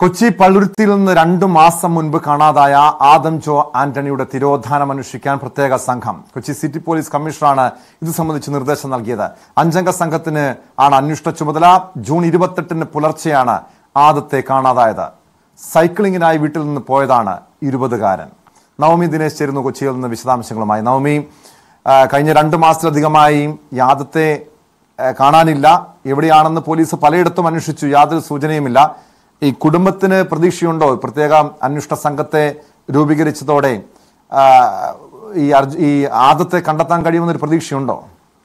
കൊച്ചി പള്ളുരുത്തിയിൽ നിന്ന് രണ്ടു മാസം മുൻപ് കാണാതായ ആദം ജോ ആന്റണിയുടെ തിരോധാനം അനുഷ്ഠിക്കാൻ പ്രത്യേക സംഘം കൊച്ചി സിറ്റി പോലീസ് കമ്മീഷണറാണ് ഇത് സംബന്ധിച്ച് നിർദ്ദേശം നൽകിയത് അഞ്ചംഗ സംഘത്തിന് ആണ് അന്വേഷണ ചുമതല ജൂൺ ഇരുപത്തെട്ടിന് പുലർച്ചെയാണ് ആദത്തെ കാണാതായത് സൈക്ലിങ്ങിനായി വീട്ടിൽ നിന്ന് പോയതാണ് ഇരുപതുകാരൻ നവമി ദിനേശ് ചേരുന്നു കൊച്ചിയിൽ നിന്ന് വിശദാംശങ്ങളുമായി നവമി ആ, കഴിഞ്ഞ രണ്ട് മാസത്തിലധികമായി ഈ ആദത്തെ ആ, കാണാനില്ല എവിടെയാണെന്ന് പോലീസ് പലയിടത്തും അന്വേഷിച്ചു യാതൊരു സൂചനയുമില്ല ഈ കുടുംബത്തിന് പ്രതീക്ഷയുണ്ടോ പ്രത്യേക അന്വേഷണ സംഘത്തെ രൂപീകരിച്ചതോടെ ആ, ഈ അർജു- ഈ ആദത്തെ കണ്ടെത്താൻ കഴിയുമെന്നൊരു പ്രതീക്ഷയുണ്ടോ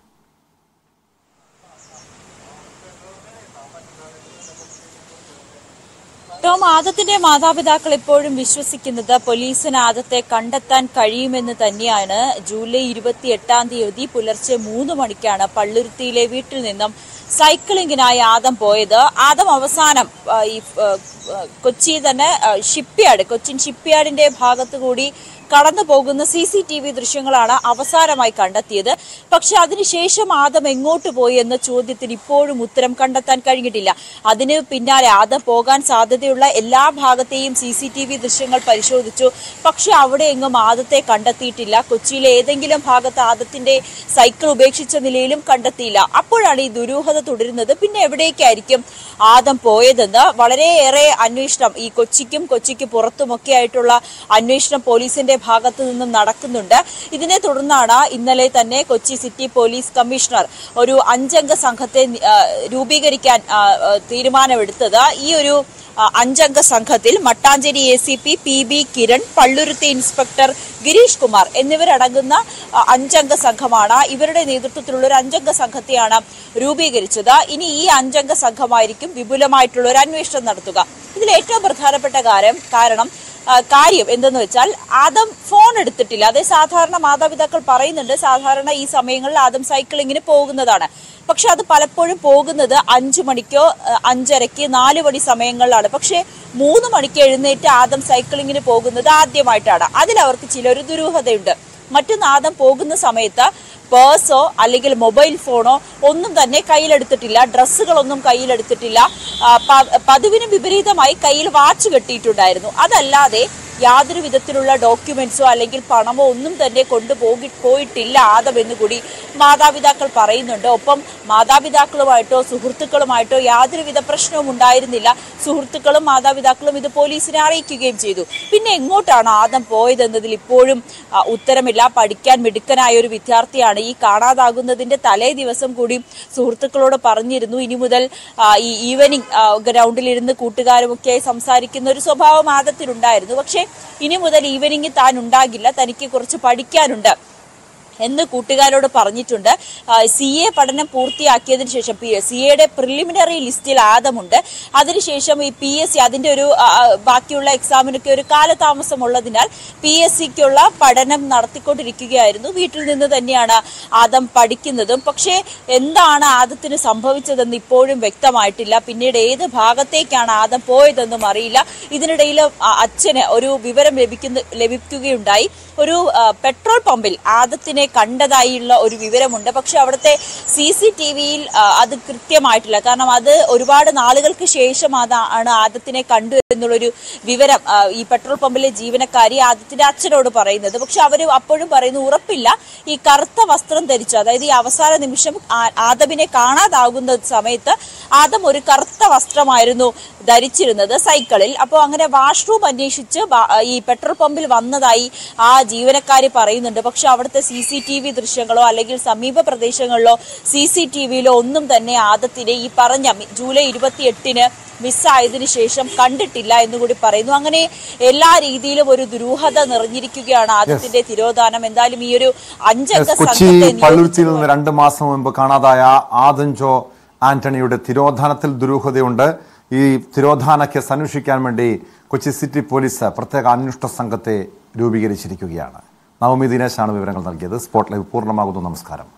ടോം ആദത്തിന്റെ മാതാപിതാക്കൾ ഇപ്പോഴും വിശ്വസിക്കുന്നത് പോലീസിന് ആദത്തെ കണ്ടെത്താൻ കഴിയുമെന്ന് തന്നെയാണ് ജൂലൈ ഇരുപത്തി എട്ടാം തീയതി പുലർച്ചെ മൂന്ന് മണിക്കാണ് പള്ളുരുത്തിയിലെ വീട്ടിൽ നിന്നും സൈക്ലിങ്ങിനായി ആദം പോയത് ആദം അവസാനം ആ, ഈ ആ, ആ, കൊച്ചി തന്നെ ഷിപ്പ്യാർഡ് കൊച്ചിൻ ഷിപ്പ്യാർഡിന്റെ ഭാഗത്തു കൂടി കടന്നു പോകുന്ന സി സി ടി വി ദൃശ്യങ്ങളാണ് അവസാനമായി കണ്ടെത്തിയത് പക്ഷെ അതിനുശേഷം ആദം എങ്ങോട്ട് പോയി എന്ന ചോദ്യത്തിന് ഇപ്പോഴും ഉത്തരം കണ്ടെത്താൻ കഴിഞ്ഞിട്ടില്ല അതിന് പിന്നാലെ ആദം പോകാൻ സാധ്യതയുള്ള എല്ലാ ഭാഗത്തെയും സി സി ടി വി ദൃശ്യങ്ങൾ പരിശോധിച്ചു പക്ഷെ അവിടെ എങ്ങും ആദത്തെ കണ്ടെത്തിയിട്ടില്ല കൊച്ചിയിലെ ഏതെങ്കിലും ഭാഗത്ത് ആദത്തിന്റെ സൈക്കിൾ ഉപേക്ഷിച്ച നിലയിലും കണ്ടെത്തിയില്ല അപ്പോഴാണ് ഈ ദുരൂഹത തുടരുന്നത് പിന്നെ എവിടേക്കായിരിക്കും ആദം പോയതെന്ന് വളരെയേറെ അന്വേഷണം ഈ കൊച്ചിക്കും കൊച്ചിക്ക് പുറത്തുമൊക്കെ ആയിട്ടുള്ള അന്വേഷണം പോലീസിന്റെ ഭാഗത്തു നിന്നും നടക്കുന്നുണ്ട് ഇതിനെ തുടർന്നാണ് ഇന്നലെ തന്നെ കൊച്ചി സിറ്റി പോലീസ് കമ്മീഷണർ ഒരു അഞ്ചംഗ സംഘത്തെ ആ, രൂപീകരിക്കാൻ ആ, ആ, തീരുമാനമെടുത്തത് ഈ ഒരു ആ, അഞ്ചംഗ സംഘത്തിൽ Mattancherry A C P P B Kiran Palluruthy inspector Girish Kumar എന്നിവരടങ്ങുന്ന ആ, അഞ്ചംഗ സംഘമാണ് ഇവരുടെ നേതൃത്വത്തിലുള്ള ഒരു അഞ്ചംഗ സംഘത്തെയാണ് രൂപീകരിച്ചത് ഇനി ഈ അഞ്ചംഗ സംഘമായിരിക്കും വിപുലമായിട്ടുള്ള ഒരു അന്വേഷണം നടത്തുക ഇതിൽ ഏറ്റവും പ്രധാനപ്പെട്ട കാര്യം കാരണം ആ, കാര്യം എന്തെന്ന് വെച്ചാൽ ആദം ഫോൺ എടുത്തിട്ടില്ല അതേ സാധാരണ മാതാപിതാക്കൾ പറയുന്നുണ്ട് സാധാരണ ഈ സമയങ്ങളിൽ ആദം സൈക്ലിങ്ങിന് പോകുന്നതാണ് പക്ഷെ അത് പലപ്പോഴും പോകുന്നത് അഞ്ചു മണിക്കോ ആ, അഞ്ചരയ്ക്ക് നാല് മണി സമയങ്ങളിലാണ് പക്ഷേ മൂന്ന് മണിക്ക് എഴുന്നേറ്റ് ആദം സൈക്ലിങ്ങിന് പോകുന്നത് ആദ്യമായിട്ടാണ് അതിൽ അവർക്ക് ചിലൊരു ദുരൂഹതയുണ്ട് മറ്റൊന്ന് ആദം പോകുന്ന സമയത്ത് പേഴ്സോ അല്ലെങ്കിൽ മൊബൈൽ ഫോണോ ഒന്നും തന്നെ കയ്യിലെടുത്തിട്ടില്ല ഡ്രസ്സുകളൊന്നും കയ്യിലെടുത്തിട്ടില്ല ആ, പ- പതിവിന് വിപരീതമായി കയ്യിൽ വാച്ച് കെട്ടിയിട്ടുണ്ടായിരുന്നു അതല്ലാതെ യാതൊരു വിധത്തിലുള്ള ഡോക്യുമെന്റ്സോ അല്ലെങ്കിൽ പണമോ ഒന്നും തന്നെ കൊണ്ടുപോകി പോയിട്ടില്ല ആദം എന്ന് കൂടി മാതാപിതാക്കൾ പറയുന്നുണ്ട് ഒപ്പം മാതാപിതാക്കളുമായിട്ടോ സുഹൃത്തുക്കളുമായിട്ടോ യാതൊരുവിധ പ്രശ്നവും ഉണ്ടായിരുന്നില്ല സുഹൃത്തുക്കളും മാതാപിതാക്കളും ഇത് പോലീസിനെ അറിയിക്കുകയും ചെയ്തു പിന്നെ എങ്ങോട്ടാണ് ആദം പോയതെന്നതിൽ ഇപ്പോഴും ആ, ഉത്തരമില്ല പഠിക്കാൻ മിടുക്കനായ ഒരു വിദ്യാർത്ഥിയാണ് ഈ കാണാതാകുന്നതിന്റെ തലേ ദിവസം കൂടി സുഹൃത്തുക്കളോട് പറഞ്ഞിരുന്നു ഇനി മുതൽ ആ, ഈ ഈവനിങ് ഗ്രൗണ്ടിലിരുന്ന് കൂട്ടുകാരുമൊക്കെയായി സംസാരിക്കുന്ന ഒരു സ്വഭാവം ആദത്തിനുണ്ടായിരുന്നു പക്ഷേ ഇനി മുതൽ ഈവനിങ് താൻ ഉണ്ടാകില്ല തനിക്ക് കുറച്ച് പഠിക്കാനുണ്ട് എന്ന് കൂട്ടുകാരോട് പറഞ്ഞിട്ടുണ്ട് സി എ പഠനം പൂർത്തിയാക്കിയതിനു ശേഷം പി സി എയുടെ പ്രിലിമിനറി ലിസ്റ്റിൽ ആദമുണ്ട് അതിനുശേഷം ഈ പി എസ് സി അതിന്റെ ഒരു ആ, ആ, ബാക്കിയുള്ള എക്സാമിനൊക്കെ ഒരു കാലതാമസം ഉള്ളതിനാൽ പി എസ് സിക്കുള്ള പഠനം നടത്തിക്കൊണ്ടിരിക്കുകയായിരുന്നു വീട്ടിൽ നിന്ന് തന്നെയാണ് ആദം പഠിക്കുന്നതും പക്ഷേ എന്താണ് ആദത്തിന് സംഭവിച്ചതെന്ന് ഇപ്പോഴും വ്യക്തമായിട്ടില്ല പിന്നീട് ഏത് ഭാഗത്തേക്കാണ് ആദം പോയതെന്നും അറിയില്ല ഇതിനിടയിൽ ആ, അച്ഛന് ഒരു വിവരം ലഭിക്കുന്ന ലഭിക്കുകയുണ്ടായി ഒരു ആ, പെട്രോൾ പമ്പിൽ ആദത്തിനെ കണ്ടതായുള്ള ഒരു വിവരമുണ്ട് പക്ഷെ അവിടുത്തെ സി സി ടി വിയിൽ അത് കൃത്യമായിട്ടില്ല കാരണം അത് ഒരുപാട് നാളുകൾക്ക് ശേഷം അതാണ് ആദത്തിനെ കണ്ടു എന്നുള്ളൊരു വിവരം ആ, ഈ പെട്രോൾ പമ്പിലെ ജീവനക്കാരി ആദത്തിന്റെ അച്ഛനോട് പറയുന്നത് പക്ഷെ അവർ അപ്പോഴും പറയുന്നു ഉറപ്പില്ല ഈ കറുത്ത വസ്ത്രം ധരിച്ചു അതായത് ഈ അവസാന നിമിഷം ആ- ആദമിനെ കാണാതാകുന്ന സമയത്ത് ആദം ഒരു കറുത്ത വസ്ത്രമായിരുന്നു ധരിച്ചിരുന്നത് സൈക്കിളിൽ അപ്പോൾ അങ്ങനെ വാഷ്റൂം അന്വേഷിച്ച് ബ- ഈ പെട്രോൾ പമ്പിൽ വന്നതായി ആ ജീവനക്കാരി പറയുന്നുണ്ട് പക്ഷെ അവിടുത്തെ സി സി ടി വി ദൃശ്യങ്ങളോ അല്ലെങ്കിൽ സമീപ പ്രദേശങ്ങളിലോ സി സി ടി വിയിലോ ഒന്നും തന്നെ ആദത്തിനെ ഈ പറഞ്ഞ മി- ജൂലൈ ഇരുപത്തി എട്ടിന് മിസ്സായതിനു ശേഷം കണ്ടിട്ടില്ല എന്നുകൂടി പറയുന്നു അങ്ങനെ എല്ലാ രീതിയിലും ഒരു ദുരൂഹത നിറഞ്ഞിരിക്കുകയാണ് ആദത്തിന്റെ തിരോധാനം എന്തായാലും ഈ ഒരു അഞ്ചംഗ കൊച്ചി സംഘത്തെ പള്ളുരുത്തിയിൽ നിയോഗിച്ചത് നിന്ന് രണ്ട് മാസം മുൻപ് കാണാതായ ആദം ജോ ആന്റണിയുടെ തിരോധാനത്തിൽ ദുരൂഹതയുണ്ട് ഈ തിരോധാന കേസ് അന്വേഷിക്കാൻ വേണ്ടി കൊച്ചി സിറ്റി പോലീസ് പ്രത്യേക അന്വേഷണ സംഘത്തെ രൂപീകരിച്ചിരിക്കുകയാണ് നവമി ദിനേശാണ് വിവരങ്ങൾ നൽകിയത് സ്പോട്ട് ലൈവ് പൂർണ്ണമാകുന്നു നമസ്കാരം